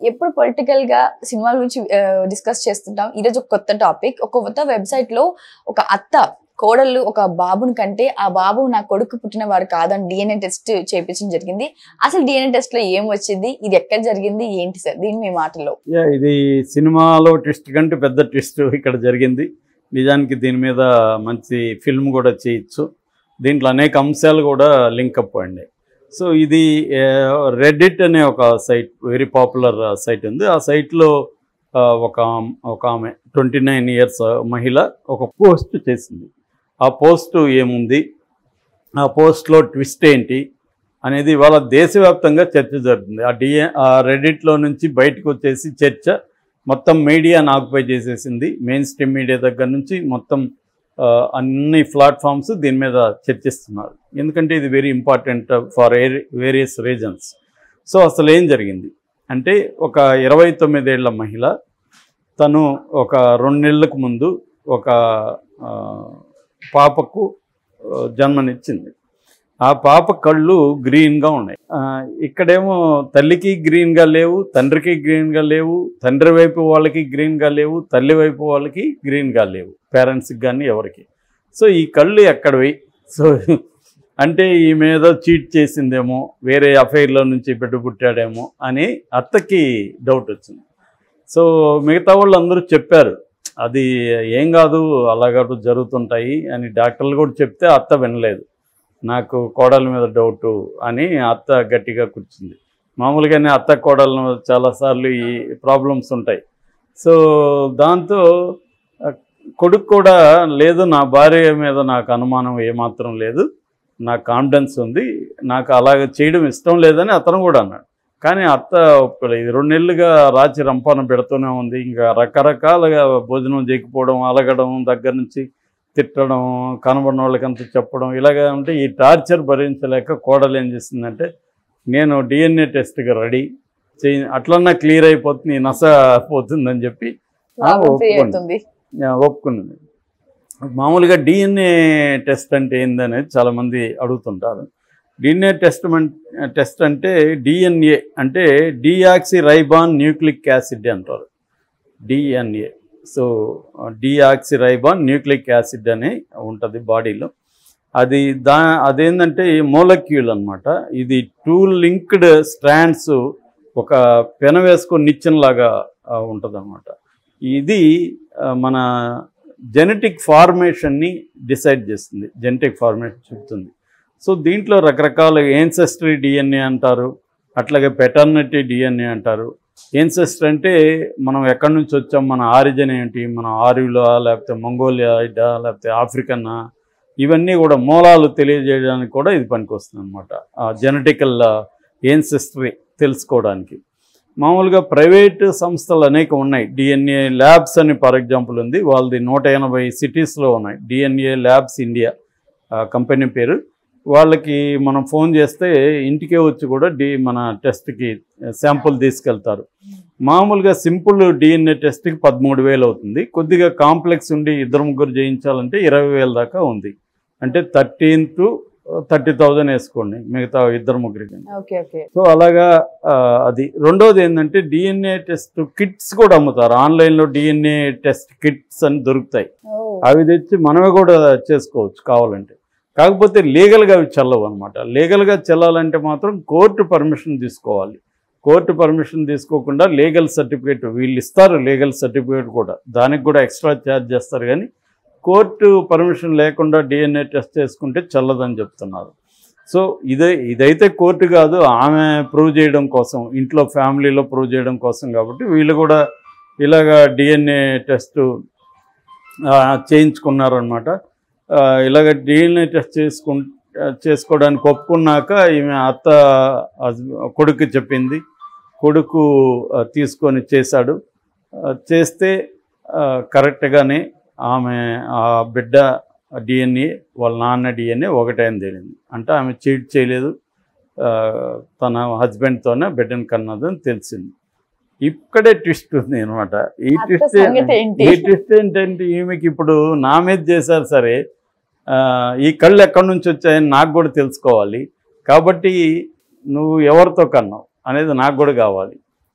ఎప్పుడు పొలిటికల్ గా సినిమాల గురించి డిస్కస్ చేస్తుంటాం ఈరోజు ఒక కొత్త టాపిక్ ఒక కొత్త వెబ్సైట్ లో ఒక అత్త కోడళ్ళు ఒక బాబుని కంటే ఆ బాబు నా కొడుకు పుట్టిన వాడు కాదని డిఎన్ఏ టెస్ట్ చేయించడం జరిగింది అసలు డిఎన్ఏ టెస్ట్ లో ఏం వచ్చింది ఇది ఎక్కడ జరిగింది ఏంటి సార్ దీని మీ మాటల్లో యా ఇది సినిమాలో ట్విస్ట్ కంటే పెద్ద ట్విస్ట్ ఇక్కడ జరిగింది నిజానికి దీని మీద మంచి ఫిల్మ్ కూడా చేయొచ్చు దీంట్లో అనేక అంశాలు కూడా లింకప్ అండి సో ఇది రెడ్డిట్ అనే ఒక సైట్ వెరీ పాపులర్ సైట్ ఉంది ఆ సైట్లో ఒక ఒక ఆమె ట్వంటీ నైన్ ఇయర్స్ మహిళ ఒక పోస్ట్ చేసింది ఆ పోస్ట్ ఏముంది ఆ పోస్ట్లో ట్విస్ట్ ఏంటి అనేది ఇవాళ దేశవ్యాప్తంగా చర్చ జరుగుతుంది ఆ డిఏ ఆ రెడిట్లో నుంచి బయటకు వచ్చేసి చర్చ మొత్తం మీడియాను ఆక్యుపై చేసేసింది మెయిన్ స్ట్రీమ్ మీడియా దగ్గర నుంచి మొత్తం ఆ, అన్ని ప్లాట్ఫామ్స్ దీని మీద చర్చిస్తున్నారు ఎందుకంటే ఇది very important for various reasons so అసలు ఏం జరిగింది అంటే ఒక ఇరవై తొమ్మిదేళ్ల మహిళ తను ఒక రెండు నెలలకు ముందు ఒక ఆ, పాపకు ఆ, జన్మనిచ్చింది ఆ పాప కళ్ళు గ్రీన్గా ఉన్నాయి ఆ, ఇక్కడేమో తల్లికి గ్రీన్గా లేవు తండ్రికి గ్రీన్గా లేవు తండ్రి వైపు వాళ్ళకి గ్రీన్గా లేవు తల్లి వైపు వాళ్ళకి గ్రీన్గా లేవు పేరెంట్స్కి కానీ ఎవరికి సో ఈ కళ్ళు ఎక్కడవి సో అంటే ఈ మీద చీట్ చేసిందేమో వేరే అఫైర్లో నుంచి బిడ్డ పుట్టాడేమో అని అత్తకి డౌట్ వచ్చింది సో మిగతా వాళ్ళు అందరూ చెప్పారు అది ఏం కాదు అలాగట్టు జరుగుతుంటాయి అని డాక్టర్లు కూడా చెప్తే అత్త వినలేదు నాకు కోడల మీద డౌటు అని అత్త గట్టిగా కూర్చుంది మామూలుగానే అత్త కోడల మీద చాలాసార్లు ఈ ప్రాబ్లమ్స్ ఉంటాయి సో దాంతో ఆ, కొడుకు కూడా లేదు నా భార్య మీద నాకు అనుమానం ఏమాత్రం లేదు నాకు కాన్ఫిడెన్స్ ఉంది నాకు అలాగ చేయడం ఇష్టం లేదని అతను కూడా అన్నాడు కానీ అత్త ఒప్పుకోలేదు ఇది రెండు నెలలుగా రాచి రంపాన పెడుతూనే ఉంది ఇంకా రకరకాలుగా భోజనం చేయకపోవడం అలగడం దగ్గర నుంచి తిట్టడం కనబడిన వాళ్ళకంతా చెప్పడం ఇలాగ ఉంటే ఈ టార్చర్ భరించలేక కోడలు ఏం చేసిందంటే నేను డిఎన్ఏ టెస్ట్కి రెడీ చేయి అట్లన్నా క్లియర్ అయిపోతుంది ఈ నస పోతుందని చెప్పి ఆ, లాభం ఫ్రీ ఒప్పుకోండి. అవుతుంది ఆ, ఒప్పుకున్నది మామూలుగా డిఎన్ఏ టెస్ట్ అంటే ఏందనేది చాలామంది అడుగుతుంటారు డిఎన్ఏ టెస్ట్ టెస్ట్ అంటే డిఎన్ఏ అంటే డియాక్సి రైబాన్ న్యూక్లిక్ యాసిడ్ అంటారు DNA so deoxyribonucleic acid అని ఉంటుంది బాడీలో అది దా అదేంటంటే మోలక్యూల్ అన్నమాట ఇది టూ లింక్డ్ స్ట్రాండ్స్ ఒక పెన వేసుకొని నిచ్చెనలాగా ఉంటుంది అనమాట ఇది ఆ, మన జెనెటిక్ ఫార్మేషన్ని డిసైడ్ చేస్తుంది జెనెటిక్ ఫార్మేషన్ చెప్తుంది సో దీంట్లో రకరకాల ఏన్సెస్టరీ డిఎన్ఏ అంటారు అట్లాగే పెటర్నిటీ డిఎన్ఏ అంటారు ఏన్సెస్టర్ అంటే మనం ఎక్కడి నుంచి వచ్చాం మన ఆరిజిన్ ఏంటి మన ఆర్యులా లేకపోతే మంగోలియాయిడా లేకపోతే ఆఫ్రికన్నా ఇవన్నీ కూడా మూలాలు తెలియజేయడానికి కూడా ఇది పనికొస్తుంది అనమాట జెనెటికల్ ఏన్సెస్టరీ తెలుసుకోవడానికి మామూలుగా ప్రైవేట్ సంస్థలు అనేక ఉన్నాయి డిఎన్ఏ ల్యాబ్స్ అని ఫర్ ఎగ్జాంపుల్ ఉంది వాళ్ళది నూట ఎనభై సిటీస్లో ఉన్నాయి డిఎన్ఏ ల్యాబ్స్ ఇండియా కంపెనీ పేరు వాళ్ళకి మనం ఫోన్ చేస్తే ఇంటికే వచ్చి కూడా డి మన టెస్ట్కి శాంపుల్ తీసుకెళ్తారు మామూలుగా సింపుల్ డిఎన్ఏ టెస్ట్కి పదమూడు వేలు అవుతుంది కొద్దిగా కాంప్లెక్స్ ఉండి ఇద్దరు ముగ్గురు చేయించాలంటే ఇరవై వేల దాకా ఉంది అంటే థర్టీన్ టు థర్టీ థౌజండ్ వేసుకోండి మిగతా ఇద్దరు ముగ్గురికి ఓకే ఓకే సో అలాగా ఆ, అది రెండోది ఏంటంటే డిఎన్ఏ టెస్ట్ కిట్స్ కూడా అమ్ముతారు ఆన్లైన్లో డిఎన్ఏ టెస్ట్ కిట్స్ అని దొరుకుతాయి అవి తెచ్చి మనమే కూడా చేసుకోవచ్చు కావాలంటే కాకపోతే లీగల్గా అవి చెల్లవు అనమాట లీగల్గా చెల్లాలంటే మాత్రం కోర్టు పర్మిషన్ తీసుకోవాలి కోర్టు పర్మిషన్ తీసుకోకుండా లీగల్ సర్టిఫికేట్ వీళ్ళు ఇస్తారు లీగల్ సర్టిఫికేట్ కూడా దానికి కూడా ఎక్స్ట్రా ఛార్జ్ చేస్తారు కానీ కోర్టు పర్మిషన్ లేకుండా డిఎన్ఏ టెస్ట్ చేసుకుంటే చెల్లదని చెప్తున్నారు సో ఇదే ఇదైతే కోర్టు కాదు ఆమె ప్రూవ్ చేయడం కోసం ఇంట్లో ఫ్యామిలీలో ప్రూవ్ చేయడం కోసం కాబట్టి వీళ్ళు కూడా ఇలాగా డిఎన్ఏ టెస్ట్ చేయించుకున్నారనమాట ఇలాగ డిఎన్ఏ టెస్ట్ చేసుకు చేసుకోవడానికి ఒప్పుకున్నాక ఈమె అత్త హస్బ- కొడుకు చెప్పింది కొడుకు ఆ, తీసుకొని చేశాడు ఆ, చేస్తే ఆ, కరెక్ట్గానే ఆమె ఆ బిడ్డ డిఎన్ఏ వాళ్ళ నాన్న డిఎన్ఏ ఒకటే అని తేలింది అంటే ఆమె చీట్ చేయలేదు ఆ, తన హస్బెండ్తోనే బిడ్డను కన్నదని తెలిసింది ఇక్కడే ట్విస్ట్ ఉంది అనమాట ఈ అత్త ట్విస్ట్ సంగతి ఏంటి? ఈ ట్విస్ట్ ఏంటంటే ఈమెకి ఇప్పుడు నా మీద చేశారు సరే ఆ, ఈ కళ్ళు ఎక్కడి నుంచి వచ్చాయని నాకు కూడా తెలుసుకోవాలి కాబట్టి నువ్వు ఎవరితో కన్నావు అనేది నాకు కూడా కావాలి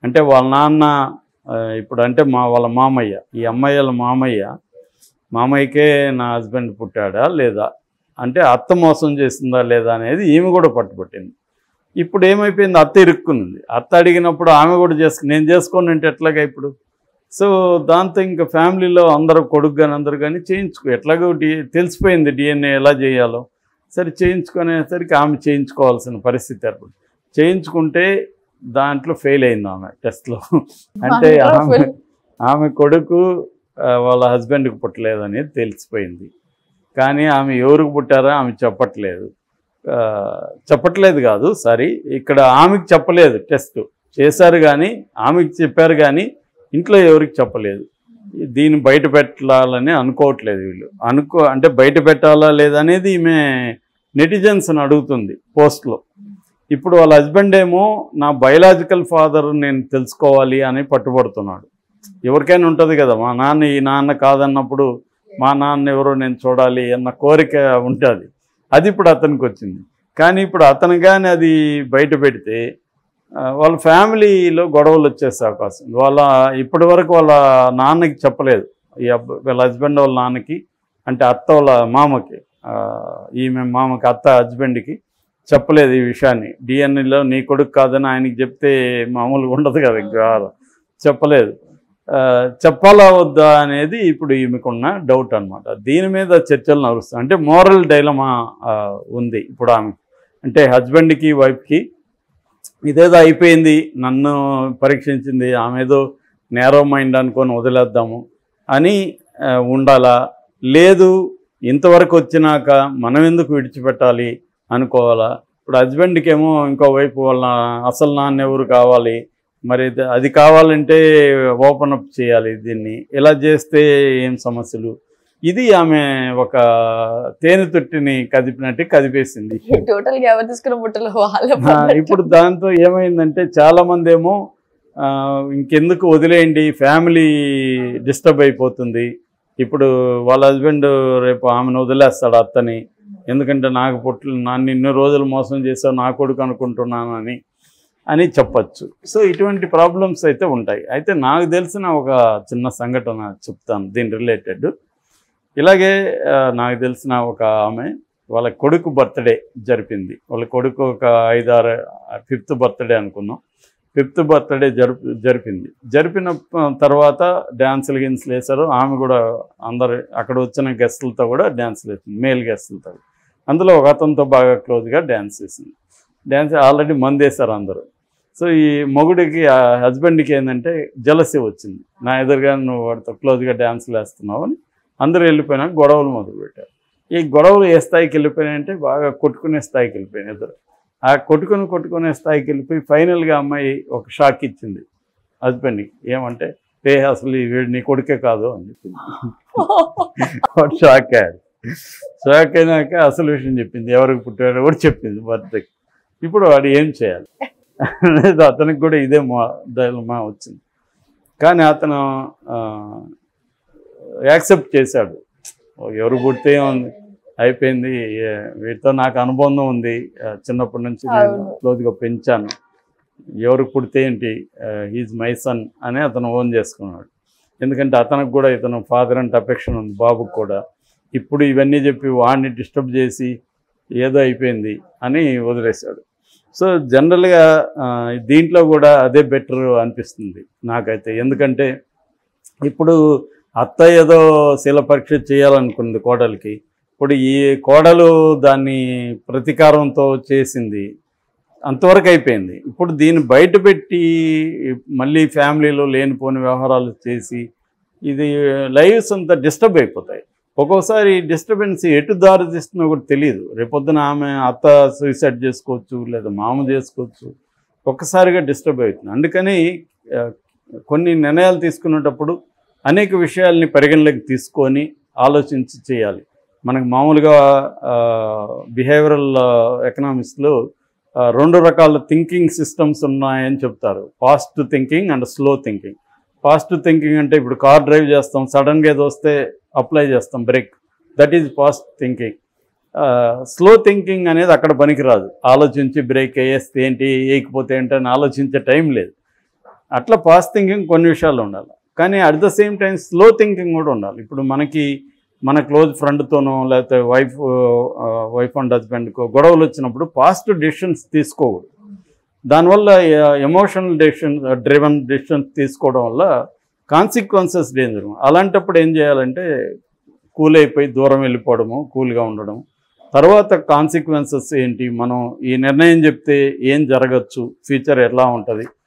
అంటే వాళ్ళ నాన్న ఆ, ఇప్పుడు అంటే మా వాళ్ళ మామయ్య ఈ అమ్మాయి వాళ్ళ మామయ్య మామయ్యకే నా హస్బెండ్ పుట్టాడా లేదా అంటే అత్త మోసం చేసిందా లేదా అనేది ఈమె కూడా పట్టుబట్టింది ఇప్పుడు ఏమైపోయింది అత్త ఇరుక్కునింది అత్త అడిగినప్పుడు ఆమె కూడా చేసుకు నేను చేసుకోను అంటే ఎట్లాగా ఇప్పుడు సో దాంతో ఇంకా ఫ్యామిలీలో అందరూ కొడుకు కానీ అందరు కానీ చేయించుకో ఎట్లాగో డి తెలిసిపోయింది డిఎన్ఏ ఎలా చేయాలో సరే చేయించుకునేసరికి ఆమె చేయించుకోవాల్సిన పరిస్థితి ఏర్పడింది చేయించుకుంటే దాంట్లో ఫెయిల్ అయింది ఆమె టెస్ట్లో అంటే ఆమె ఆమె కొడుకు ఆ, వాళ్ళ హస్బెండ్కి పుట్టలేదని తెలిసిపోయింది కానీ ఆమె ఎవరికి పుట్టారో ఆమె చెప్పట్లేదు ఆ, చెప్పట్లేదు కాదు సారీ ఇక్కడ ఆమెకి చెప్పలేదు టెస్ట్ చేశారు కానీ ఆమెకి చెప్పారు కానీ ఇంట్లో ఎవరికి చెప్పలేదు దీన్ని బయట పెట్టాలని అనుకోవట్లేదు వీళ్ళు అనుకో అంటే బయట పెట్టాలా లేదనేది ఈమె నెటిజన్స్ని అడుగుతుంది పోస్ట్లో ఇప్పుడు వాళ్ళ హస్బెండ్ ఏమో నా బయలాజికల్ ఫాదర్ నేను తెలుసుకోవాలి అని పట్టుబడుతున్నాడు ఎవరికైనా ఉంటుంది కదా మా నాన్న ఈ నాన్న కాదన్నప్పుడు మా నాన్న ఎవరో నేను చూడాలి అన్న కోరిక ఉంటుంది అది ఇప్పుడు అతనికి వచ్చింది కానీ ఇప్పుడు అతను కానీ అది బయట పెడితే ఆ, వాళ్ళ ఫ్యామిలీలో గొడవలు వచ్చేసే అవకాశం ఉంది. వాళ్ళ ఇప్పటి వరకు వాళ్ళ నాన్నకి చెప్పలేదు ఈ అబ్బ వీళ్ళ హస్బెండ్ వాళ్ళ నాన్నకి అంటే అత్త వాళ్ళ మామకి ఆ, ఈమె మామకి అత్త హస్బెండ్కి చెప్పలేదు ఈ విషయాన్ని డిఎన్ఏలో నీ కొడుకు కాదని ఆయనకి చెప్తే మామూలుగా ఉండదు కదా ఇంకా చెప్పలేదు ఆ, చెప్పాలా వద్దా అనేది ఇప్పుడు ఈమెకున్న డౌట్ అన్నమాట దీని మీద చర్చలు నడుస్తాయి అంటే మోరల్ డైలమా ఉంది ఇప్పుడు ఆమె అంటే హస్బెండ్కి వైఫ్కి ఇదేదో అయిపోయింది నన్ను పరీక్షించింది ఆమె ఏదో నేరో మైండ్ అనుకొని వదిలేద్దాము అని ఆ, ఉండాలా లేదు ఇంతవరకు వచ్చినాక మనం ఎందుకు విడిచిపెట్టాలి అనుకోవాలా ఇప్పుడు హస్బెండ్కి ఏమో ఇంకో వైపు వాళ్ళ అసలు నాన్న ఎవరు కావాలి మరి ఇది- అది కావాలంటే ఓపెన్ అప్ చేయాలి దీన్ని ఇలా చేస్తే ఏం సమస్యలు ఇది ఆమె ఒక తేనె తొట్టిని కదిపినట్టు కదిపేసింది టోటల్ గా ఎవరు తీసుకున్న బుట్టలు వాళ్ళే ఆ, ఇప్పుడు దాంతో ఏమైందంటే చాలా మంది ఏమో ఆ, ఇంకెందుకు వదిలేయండి ఫ్యామిలీ డిస్టర్బ్ అయిపోతుంది ఇప్పుడు వాళ్ళ హస్బెండ్ రేపు ఆమెను వదిలేస్తాడు అత్తని ఎందుకంటే నాకు పుట్టిన నన్ను ఇన్ని రోజులు మోసం చేసావు నా కొడుకు అనుకుంటున్నాను అని అని చెప్పచ్చు సో ఇటువంటి ప్రాబ్లమ్స్ అయితే ఉంటాయి అయితే నాకు తెలిసిన ఒక చిన్న సంఘటన చెప్తాను దీని రిలేటెడ్ ఇలాగే ఆ, నాకు తెలిసిన ఒక ఆమె వాళ్ళ కొడుకు బర్త్డే జరిపింది వాళ్ళ కొడుకు ఒక ఐదారు ఫిఫ్త్ బర్త్డే అనుకుందాం ఫిఫ్త్ బర్త్డే జరుపు జరిపింది జరిపిన ప- తర్వాత డ్యాన్సులు గిన్సులు వేశారు ఆమె కూడా అందరు అక్కడ వచ్చిన గెస్టులతో కూడా డ్యాన్సులు వేసింది మేల్ గెస్టులతో అందులో ఒక అతనితో బాగా క్లోజ్గా డ్యాన్స్ చేసింది డ్యాన్స్ ఆల్రెడీ మంది వేశారు అందరూ సో ఈ మొగుడికి ఆ హస్బెండ్కి ఏంటంటే జలసి వచ్చింది నా ఎదురుగా నువ్వు వాడితో క్లోజ్గా డ్యాన్సులు వేస్తున్నావు అని అందరూ వెళ్ళిపోయినాక గొడవలు మొదలుపెట్టారు ఈ గొడవలు ఏ స్థాయికి వెళ్ళిపోయినాయంటే బాగా కొట్టుకునే స్థాయికి వెళ్ళిపోయినాయి ఇద్దరు ఆ కొట్టుకుని కొట్టుకునే స్థాయికి వెళ్ళిపోయి ఫైనల్గా అమ్మాయి ఒక షాక్ ఇచ్చింది హస్బెండ్కి ఏమంటే ఏ అసలు ఈ వీడు నీ కొడుకే కాదు అని చెప్పింది వాడు షాక్ అయ్యాడు షాక్ అయినాక అసలు విషయం చెప్పింది ఎవరికి పుట్టాడో కూడా చెప్పింది బర్త్డేకి ఇప్పుడు వాడు ఏం చేయాలి అనేది అతనికి కూడా ఇదే మా డైలమా వచ్చింది కానీ అతను యాక్సెప్ట్ చేశాడు ఓ, ఎవరు పుడితే ఉంది అయిపోయింది ఏ- వీటితో నాకు అనుబంధం ఉంది ఆ, చిన్నప్పటి నుంచి నేను అవును. క్లోజ్గా పెంచాను ఎవరు పుడితే ఏంటి ఈజ్ మై సన్ అని అతను ఓన్ చేసుకున్నాడు ఎందుకంటే అతనికి కూడా ఇతను ఫాదర్ అంటే అఫెక్షన్ ఉంది బాబుకు కూడా ఇప్పుడు ఇవన్నీ చెప్పి వాడిని డిస్టర్బ్ చేసి ఏదో అయిపోయింది అని వదిలేశాడు సో జనరల్గా ఆ, దీంట్లో కూడా అదే బెటర్ అనిపిస్తుంది నాకైతే ఎందుకంటే ఇప్పుడు అత్త ఏదో శీల పరీక్ష చేయాలనుకుంది కోడలికి ఇప్పుడు ఈ కోడలు దాన్ని ప్రతీకారంతో చేసింది అంతవరకు అయిపోయింది ఇప్పుడు దీన్ని బయట పెట్టి మళ్ళీ ఫ్యామిలీలో లేనిపోని వ్యవహారాలు చేసి ఇది లైవ్స్ అంతా డిస్టర్బ్ అయిపోతాయి ఒక్కోసారి డిస్టర్బెన్స్ ఎటు దారి తీస్తుందో కూడా తెలియదు రేపొద్దున ఆమె అత్త సూసైడ్ చేసుకోవచ్చు లేదా మామ చేసుకోవచ్చు ఒక్కసారిగా డిస్టర్బ్ అవుతుంది అందుకని ఆ, కొన్ని నిర్ణయాలు తీసుకునేటప్పుడు అనేక విషయాల్ని పరిగణలోకి తీసుకొని ఆలోచించి చేయాలి మనకు మామూలుగా బిహేవియరల్ ఎకనామిక్స్లో రెండు రకాల థింకింగ్ సిస్టమ్స్ ఉన్నాయని చెప్తారు fast thinking and slow thinking fast thinking అంటే ఇప్పుడు కార్ డ్రైవ్ చేస్తాం సడన్గా ఏదో వస్తే అప్లై చేస్తాం brake that is fast thinking slow thinking అనేది అక్కడ పనికిరాదు ఆలోచించి బ్రేక్ వేస్తే ఏంటి వేయకపోతే ఏంటి అని ఆలోచించే టైం లేదు అట్లా ఫాస్ట్ థింకింగ్ కొన్ని విషయాలు ఉండాలి కానీ at the same time slow thinking కూడా ఉండాలి ఇప్పుడు మనకి మన క్లోజ్ ఫ్రెండ్తోనో లేకపోతే వైఫ్ వైఫ్ అండ్ హస్బెండ్కో గొడవలు వచ్చినప్పుడు ఫాస్ట్ డెసిషన్స్ తీసుకోకూడదు దానివల్ల ఎమోషనల్ డెసిషన్ డ్రివన్ డెసిషన్స్ తీసుకోవడం వల్ల కాన్సిక్వెన్సెస్ డేంజర్ అలాంటప్పుడు ఏం చేయాలంటే కూల్ అయిపోయి దూరం వెళ్ళిపోవడము కూల్గా ఉండడం తర్వాత కాన్సిక్వెన్సెస్ ఏంటి మనం ఈ నిర్ణయం చెప్తే ఏం జరగచ్చు ఫ్యూచర్ ఎలా ఉంటుంది